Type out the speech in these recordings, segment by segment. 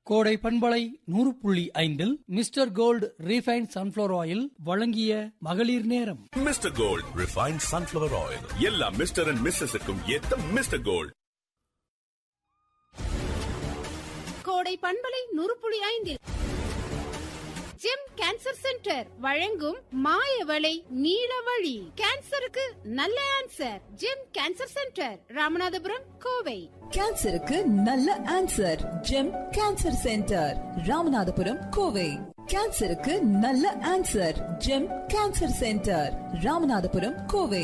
கோடை பண்பலை நூறு புள்ளி ஐந்தில் Mr gold refine sunflower oil வழங்கிய மகளிர் நேரம் Mr gold refined sunflower oil எல்லா மிஸ்டர் அண்ட் மிஸ்ஸஸுக்கும் ஏத்த மிஸ்டர் கோல்ட் கோடை பண்பலை நூறு புள்ளி ஐந்தில் ஜெம் கேன்சர் சென்டர் வழங்கும் மாயவளை நீலவழி கேன்சருக்கு நல்ல answer Gem cancer centre Ramanathapuram Kovai கேன்சருக்கு நல்ல answer Gem cancer centre Ramanathapuram Kovai கேன்சருக்கு நல்ல answer Gem cancer centre Ramanathapuram Kovai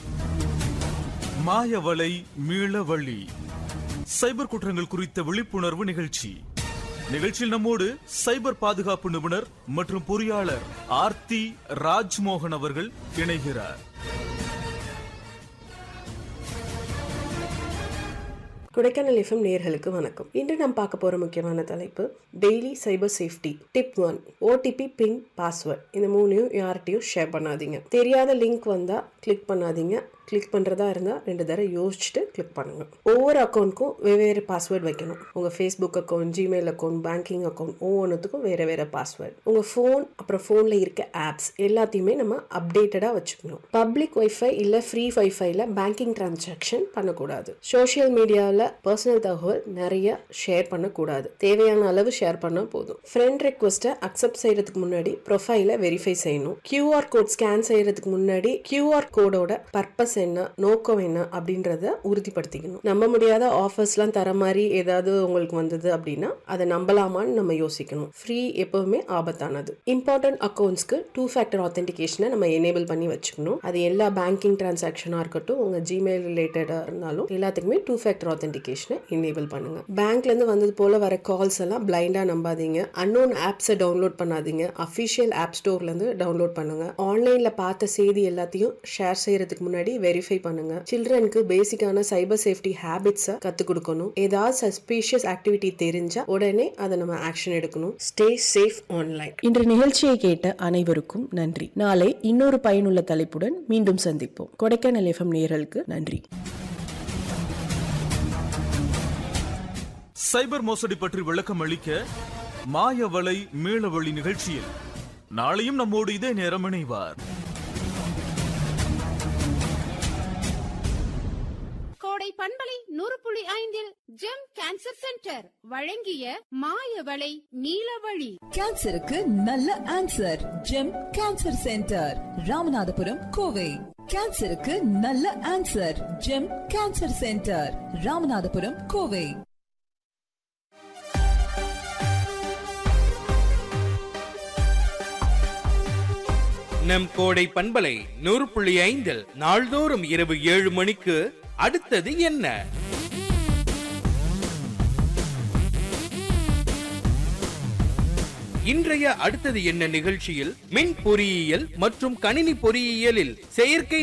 மாயவலை மீளவழி சைபர் குற்றங்கள் குறித்த விழிப்புணர்வு நிகழ்ச்சி நிகழ்ச்சியில் நம்மோடு சைபர் பாதுகாப்பு நிபுணர் மற்றும் பொறியாளர் ஆர்த்தி ராஜ்மோகன் அவர்கள் இணைகிறார் கொடைக்கானல் எஃப்எம் நேர்களுக்கு வணக்கம் இன்று நாம் பார்க்க போகிற முக்கியமான தலைப்பு daily cyber safety tip one OTP PIN password இந்த மூணையும் யார்கிட்டையும் ஷேர் பண்ணாதீங்க தெரியாத லிங்க் வந்தால் கிளிக் பண்ணாதீங்க கிளிக் பண்ணுறதா இருந்தால் ரெண்டு தடவை யோசிச்சுட்டு கிளிக் பண்ணுங்கள் ஒவ்வொரு அக்கௌண்ட்க்கும் வெவ்வேறு பாஸ்வேர்டு வைக்கணும் உங்கள் Facebook account Gmail account banking account ஒவ்வொன்றுத்துக்கும் வேறு வேறு பாஸ்வேர்டு உங்கள் ஃபோன் அப்புறம் ஃபோனில் இருக்க ஆப்ஸ் எல்லாத்தையுமே நம்ம அப்டேட்டடாக வச்சுக்கணும் பப்ளிக் ஒய்ஃபை இல்லை ஃப்ரீ ஒய்ஃபைல பேங்கிங் டிரான்சாக்ஷன் பண்ணக்கூடாது சோஷியல் மீடியாவில் பர்சனல் தகவல் நிறைய ஷேர் பண்ணக்கூடாது தேவையான அளவு ஷேர் பண்ணால் போதும் ஃப்ரெண்ட் ரெக்வஸ்ட்டை அக்செப்ட் செய்யறதுக்கு முன்னாடி ப்ரொஃபைலை வெரிஃபை செய்யணும் கியூஆர் கோட் ஸ்கேன் செய்யறதுக்கு முன்னாடி கியூஆர் கோடோட பர்பஸ் என்ன நோக்கம் என்ன அப்படின்றத உறுதிப்படுத்திக்கணும் நம்ப முடியாத ஆஃபர்ஸ்லாம் தர மாதிரி ஏதாவது உங்களுக்கு வந்தது அப்படின்னா அதை நம்பலாமான்னு நம்ம யோசிக்கணும் ஃப்ரீ எப்பவுமே ஆபத்தானது இம்பார்ட்டன்ட் அக்கௌண்ட்ஸ்க்கு டூ ஃபேக்டர் ஆத்தென்டிகேஷனை நம்ம எனேபிள் பண்ணி வச்சுக்கணும் அது எல்லா பேங்கிங் டிரான்சாக்ஷனாக இருக்கட்டும் உங்கள் ஜிமெயில் ரிலேட்டடாக இருந்தாலும் எல்லாத்துக்குமே டூ ஃபேக்டர் ஆத்தென்டிகேஷனை எனேபிள் பண்ணுங்க பேங்க்லேருந்து வந்தது போல வர கால்ஸ் எல்லாம் பிளைண்டாக நம்பாதீங்க அன்னோன் ஆப்ஸை டவுன்லோட் பண்ணாதீங்க அஃபிஷியல் ஆப் ஸ்டோர்லேருந்து டவுன்லோட் பண்ணுங்க ஆன்லைனில் பார்த்த செய்தி எல்லாத்தையும் ஷேர் செய்யறதுக்கு முன்னாடி வெரிஃபை பண்ணுங்க சில்ட்ரனுக்கு பேசிக்கான சைபர் சேஃப்டி ஹேபிட்ஸை கற்றுக் கொடுக்கணும் ஏதாவது சஸ்பீஷியஸ் ஆக்டிவிட்டி தெரிஞ்சா உடனே அதை நம்ம ஆக்ஷன் எடுக்கணும் ஸ்டே சேஃப் ஆன்லைன் இன்று நிகழ்ச்சியை கேட்ட அனைவருக்கும் நன்றி நாளை இன்னொரு பயனுள்ள தலைப்புடன் மீண்டும் சந்திப்போம் கொடைக்கானல் எஃப்எம் நேயர்களுக்கு நன்றி சைபர் மோசடி பற்றி விளக்கம் அளிக்க மாயவலை மீளவழி நிகழ்ச்சியில் நாளையும் நம்மோடு இதே நேரம் இணைவார் கோடை பண்பலை நூறு புள்ளி ஐந்தில் ஜெம் கேன்சர் சென்டர் வழங்கிய மாயவளை நீலவழி கேன்சருக்கு நல்ல answer Gem cancer centre Ramanathapuram Kovai கேன்சருக்கு நல்ல answer Gem cancer centre Ramanathapuram Kovai நம் கோடை பண்பலை நூறு புள்ளி ஐந்தில் நாள்தோறும் இரவு ஏழு மணிக்கு அடுத்தது என்ன இன்றைய அடுத்தது என்ன நிகழ்ச்சியில் மின் பொறியியல் மற்றும் கணினி பொறியியலில் செயற்கை